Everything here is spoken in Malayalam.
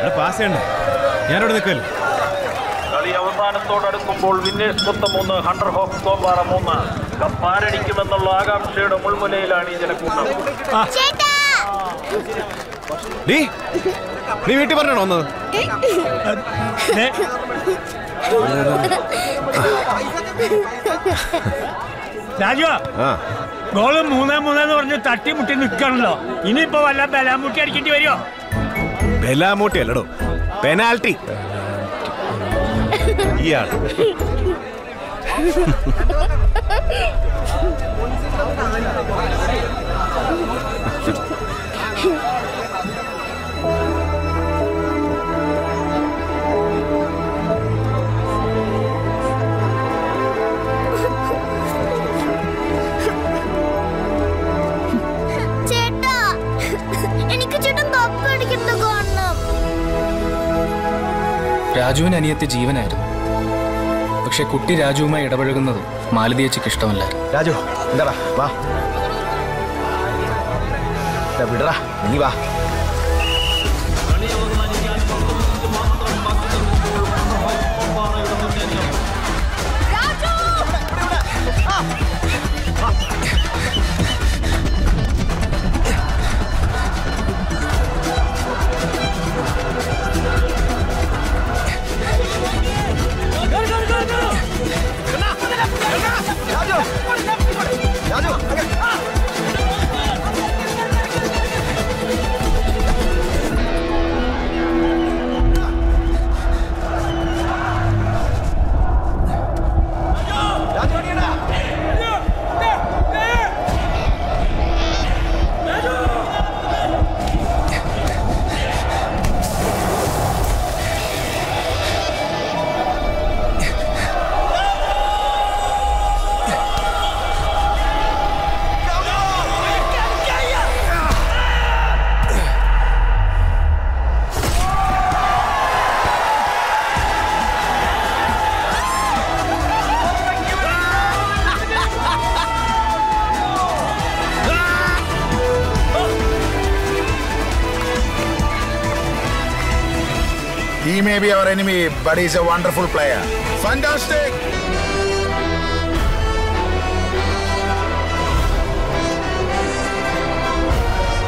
പാസ് ചെയ്യണ്ടേ ഞാനിവിടെ നിൽക്കല്ലോ കളി അവസാനത്തോടടുക്കുമ്പോൾ വിന്നേഴ്സ് മൊത്തം മൂന്ന് ഹണ്ടർ ഹോഫ് കോമ്പാറ മൂന്ന് കപ്പാരടിക്കുമെന്നുള്ള ആകാംക്ഷയുടെ മുൾമുനയിലാണ് ഈ ജനക്കൂട്ടം നീ നീ വീട്ടിൽ പറഞ്ഞാണോ വന്നത് രാജു ആ ഗോള് മൂന്നേ മൂന്നേന്ന് പറഞ്ഞ് തട്ടിമുട്ടി നിൽക്കണല്ലോ ഇനിയിപ്പോ വല്ല ബലാമുട്ടി അടിക്കേണ്ടി വരുമോ ബെലാമൂട്ടി അല്ലടോ പെനാൽറ്റി ഇയാൾ ചേട്ടാ എനിക്ക് ചേട്ടൻ കപ്പടിക്കുന്നത് കാണണം രാജുവിന് അനിയത്തി ജീവനായിരുന്നു പക്ഷെ കുട്ടി രാജുവുമായി ഇടപഴകുന്നത് മാലതിയച്ചയ്ക്ക് ഇഷ്ടമല്ലായിരുന്നു രാജു എന്താടാ വാ ദാ വിടറാ നീ വാ He may be our enemy, but he's a wonderful player. Fantastic!